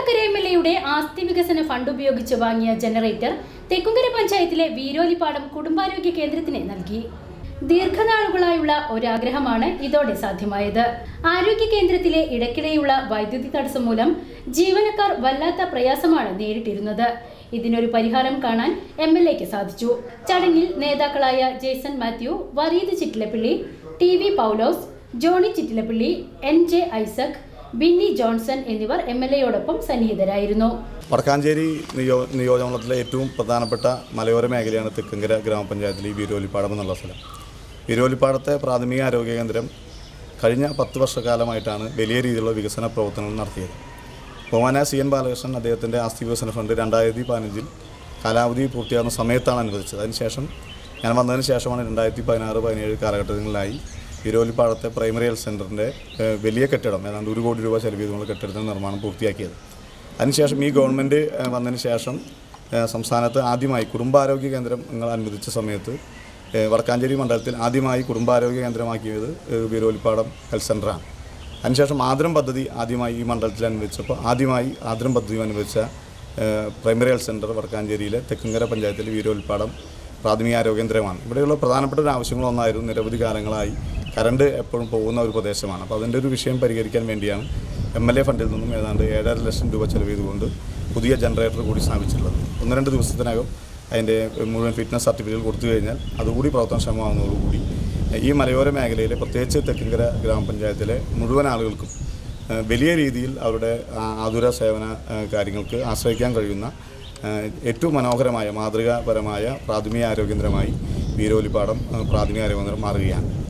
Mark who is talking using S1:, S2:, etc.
S1: Thrikkakara M L എയുടെ ആസ്തി വികസന ഫണ്ട് ഉപയോഗിച്ച് വാങ്ങിയ ജനറേറ്റർ തെക്കുംകര പഞ്ചായത്തിലെ വീരോലിപ്പാടം കുടുംബാരോഗ്യ കേന്ദ്രത്തിന് നൽകി ദീർഘനാളുകളായുള്ള ഒരാഗ്രഹമാണ് ഇതോടെ സാധ്യമായത് ആരോഗ്യ കേന്ദ്രത്തിലെ ഇടയ്ക്കിടെയുള്ള വൈദ്യുതി തടസ്സം മൂലം ജീവനക്കാർ വല്ലാത്ത പ്രയാസമാണ് നേരിട്ടിരുന്നത് ഇതിനൊരു പരിഹാരം കാണാൻ എം എൽ എക്ക് സാധിച്ചു ചടങ്ങിൽ നേതാക്കളായ Jason Mathew Vareed Chittilappilly T V Paulose Johny Chittilappilly N J Isaac Binny Johnson എന്നിവർ എം എൽ എയോടൊപ്പം സന്നിഹിതരായിരുന്നു
S2: വടക്കാഞ്ചേരി നിയോ നിയോജകമണ്ഡലത്തിലെ ഏറ്റവും പ്രധാനപ്പെട്ട മലയോര മേഖലയാണ് തെക്കങ്കര ഗ്രാമപഞ്ചായത്തിലെ ഈ വീരോലിപ്പാടം എന്നുള്ള സ്ഥലം വീരോലിപ്പാടത്തെ പ്രാഥമിക ആരോഗ്യ കേന്ദ്രം കഴിഞ്ഞ പത്ത് വർഷക്കാലമായിട്ടാണ് വലിയ രീതിയിലുള്ള വികസന പ്രവർത്തനങ്ങൾ നടത്തിയത് ബഹുമാന സി എൻ ബാലകൃഷ്ണൻ അദ്ദേഹത്തിൻ്റെ ആസ്തി വികസന ഫണ്ട് രണ്ടായിരത്തി പതിനഞ്ചിൽ കാലാവധി പൂർത്തിയാകുന്ന സമയത്താണ് അനുവദിച്ചത് അതിനുശേഷം ഞാൻ വന്നതിന് ശേഷമാണ് രണ്ടായിരത്തി പതിനാറ് പതിനേഴ് കാലഘട്ടങ്ങളിലായി വീരോലിപ്പാടത്തെ പ്രൈമറി ഹെൽത്ത് സെൻ്ററിൻ്റെ ഏഹ്, വലിയ കെട്ടിടം ഏതാണ്ട് ഒരു കോടി രൂപ ചെലവ് ചെയ്തുകൊണ്ട് കെട്ടിടത്തിൻ്റെ നിർമ്മാണം പൂർത്തിയാക്കിയത് അതിനുശേഷം ഈ ഗവൺമെൻറ് ഏഹ്, വന്നതിന് ശേഷം ഏഹ്, സംസ്ഥാനത്ത് ആദ്യമായി കുടുംബാരോഗ്യ കേന്ദ്രം നിങ്ങൾ അനുവദിച്ച സമയത്ത് ഏഹ്, വടക്കാഞ്ചേരി മണ്ഡലത്തിൽ ആദ്യമായി കുടുംബാരോഗ്യ കേന്ദ്രമാക്കിയത് ഏഹ്, വീരോലിപ്പാടം ഹെൽത്ത് സെൻ്ററാണ് അതിനുശേഷം ആദ്രം പദ്ധതി ആദ്യമായി ഈ മണ്ഡലത്തിൽ അനുവദിച്ചപ്പോൾ ആദ്യമായി ആദ്രം പദ്ധതി അനുവദിച്ച ഏഹ്, പ്രൈമറി ഹെൽത്ത് സെൻ്റർ വടക്കാഞ്ചേരിയിലെ തെക്കുംകര പഞ്ചായത്തിലെ വീരോൽപ്പാടം പ്രാഥമിക ആരോഗ്യ കേന്ദ്രമാണ് ഇവിടെയുള്ള പ്രധാനപ്പെട്ട ഒരു ആവശ്യങ്ങളൊന്നായിരുന്നു നിരവധി കാലങ്ങളായി കറണ്ട് എപ്പോഴും പോകുന്ന ഒരു പ്രദേശമാണ് അപ്പോൾ അതിൻ്റെ ഒരു വിഷയം പരിഹരിക്കാൻ വേണ്ടിയാണ് എം എൽ എ ഫണ്ടിൽ നിന്നും ഏതാണ്ട് ഏഴര ലക്ഷം രൂപ ചെലവ് ചെയ്തുകൊണ്ട് പുതിയ ജനറേറ്റർ കൂടി സ്ഥാപിച്ചിട്ടുള്ളത് ഒന്ന് രണ്ട് ദിവസത്തിനകം അതിൻ്റെ മുഴുവൻ ഫിറ്റ്നസ് സർട്ടിഫിക്കറ്റ് കൊടുത്തു കഴിഞ്ഞാൽ അതുകൂടി പ്രവർത്തനക്ഷമമാകുന്നതോടുകൂടി ഈ മലയോര മേഖലയിലെ പ്രത്യേകിച്ച് തെക്കിൻകര ഗ്രാമപഞ്ചായത്തിലെ മുഴുവൻ ആളുകൾക്കും ഏഹ്, വലിയ രീതിയിൽ അവരുടെ ആ, ആതുര സേവന ഏഹ്, കാര്യങ്ങൾക്ക് ആശ്രയിക്കാൻ കഴിയുന്ന ഏഹ്, ഏറ്റവും മനോഹരമായ മാതൃകാപരമായ പ്രാഥമിക ആരോഗ്യ കേന്ദ്രമായി വീരോലിപ്പാടം ഏഹ്, പ്രാഥമിക ആരോഗ്യ കേന്ദ്രം മാറുകയാണ്